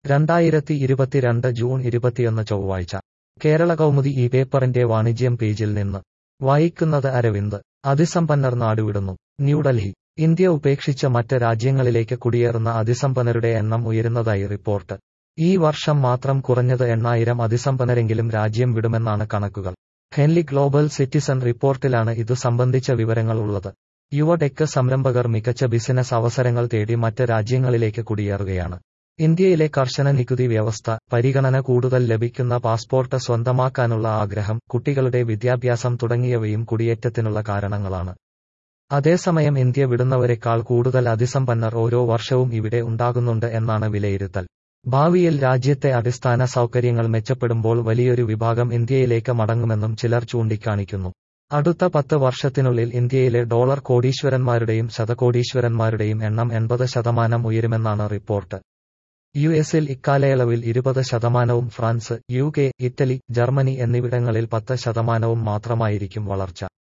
രണ്ടായിരത്തി ഇരുപത്തിരണ്ട് ജൂൺ ഇരുപത്തിയൊന്ന് ചൊവ്വാഴ്ച കേരള കൗമുദി ഈ പേപ്പറിന്റെ വാണിജ്യം പേജിൽ നിന്ന് വായിക്കുന്നത് അരവിന്ദ് അതിസമ്പന്നർ നാടുവിടുന്നു ന്യൂഡൽഹി ഇന്ത്യ ഉപേക്ഷിച്ച് മറ്റ് രാജ്യങ്ങളിലേക്ക് കുടിയേറുന്ന അതിസമ്പന്നരുടെ എണ്ണം ഉയരുന്നതായി റിപ്പോർട്ട് ഈ വർഷം മാത്രം കുറഞ്ഞത് എണ്ണായിരം അതിസമ്പന്നരെങ്കിലും രാജ്യം വിടുമെന്നാണ് കണക്കുകൾ ഹെൻലി ഗ്ലോബൽ സിറ്റിസൺ റിപ്പോർട്ടിലാണ് ഇതു സംബന്ധിച്ച വിവരങ്ങൾ ഉള്ളത് യുവടെക് സംരംഭകർ മികച്ച ബിസിനസ് അവസരങ്ങൾ തേടി മറ്റ് രാജ്യങ്ങളിലേക്ക് കുടിയേറുകയാണ് ഇന്ത്യയിലെ കർശന നികുതി വ്യവസ്ഥ പരിഗണന കൂടുതൽ ലഭിക്കുന്ന പാസ്പോർട്ട് സ്വന്തമാക്കാനുള്ള ആഗ്രഹം കുട്ടികളുടെ വിദ്യാഭ്യാസം തുടങ്ങിയവയും കുടിയേറ്റത്തിനുള്ള കാരണങ്ങളാണ് അതേസമയം ഇന്ത്യ വിടുന്നവരെക്കാൾ കൂടുതൽ അതിസമ്പന്നർ ഓരോ വർഷവും ഇവിടെ ഉണ്ടാകുന്നുണ്ട് എന്നാണ് വിലയിരുത്തൽ ഭാവിയിൽ രാജ്യത്തെ അടിസ്ഥാന സൗകര്യങ്ങൾ മെച്ചപ്പെടുമ്പോൾ വലിയൊരു വിഭാഗം ഇന്ത്യയിലേക്ക് മടങ്ങുമെന്നും ചിലർ ചൂണ്ടിക്കാണിക്കുന്നു അടുത്ത പത്ത് വർഷത്തിനുള്ളിൽ ഇന്ത്യയിലെ ഡോളർ കോടീശ്വരന്മാരുടെയും ശതകോടീശ്വരന്മാരുടെയും എണ്ണം എൺപത് ശതമാനം ഉയരുമെന്നാണ് റിപ്പോർട്ട് യു എസിൽ ഇക്കാലയളവിൽ ഇരുപത് ശതമാനവും France U K Italy Germany എന്നിവിടങ്ങളിൽ പത്ത് ശതമാനവും മാത്രമായിരിക്കും വളർച്ച